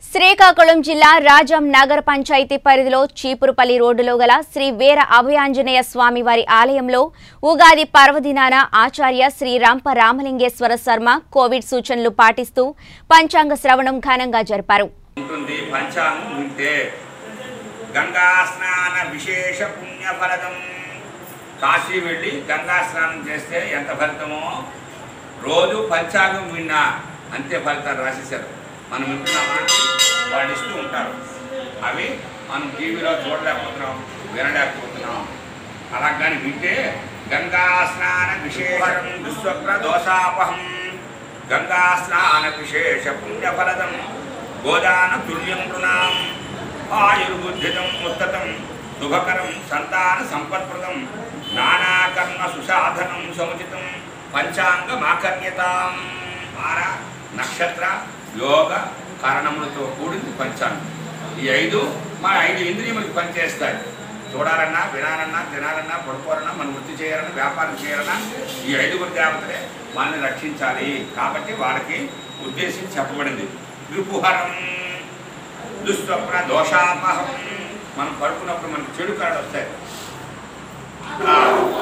శ్రీకాకుళం జిల్లా రాజం నగర పంచాయతీ పరిధిలో చీపురుపల్లి రోడ్డులో గల శ్రీ వీర అభయాంజనేయ స్వామి వారి ఆలయంలో ఉగాది పర్వదినాన ఆచార్య శ్రీ రంప రామలింగేశ్వర శర్మ కోవిడ్ సూచనలు పాటిస్తూ పంచాంగ శ్రవణం ఘనంగా జరిపారు ఉంటుంది పంచాంగం వింటే గంగా స్నాన విశేష పుణ్య ఫలదం కాశీ వెళ్ళి గంగా స్నానం చేస్తే ఎంత ఫలితమో రోజు పంచాంగం విన్నా అంతే ఫలితాలు రాసేశారు మనం వింటున్నామా వాళ్ళు ఇస్తూ ఉంటారు అవి మనం టీవీలో చూడలేకపోతున్నాం వినలేకపోతున్నాం అలా కానీ వింటే గంగా స్నాన విశేషం దుస్వప్న దోషాపహం గంగా స్నాన విశేష పుణ్యఫలదం గోదాన తుల్యం నృణాం ఆయుర్బుద్ధితం ఉత్తతం శుభకరం సంతాన సంపత్ప్రదం నానాకర్మ సుసాధనం సముచితం పంచాంగమాకర్యతాం వార నక్షత్ర యోగ కారణములతో కూడింది పంచాంగం ఈ ఐదు మన ఐదు ఇంద్రియములకు పనిచేస్తాయి చూడాలన్నా వినాలన్నా తినాలన్నా పడుకోవాలన్నా మనం వృత్తి చేయాలన్నా వ్యాపారం చేయాలన్నా ఈ ఐదుగురు దేవతలే మనల్ని రక్షించాలి కాబట్టి వాళ్ళకి ఉద్దేశించి చెప్పబడింది త్రిపుహరం దుస్వప్న దోషాపహం మనం పడుకున్నప్పుడు మనకు చెడు కళలు వస్తాయి ఆ,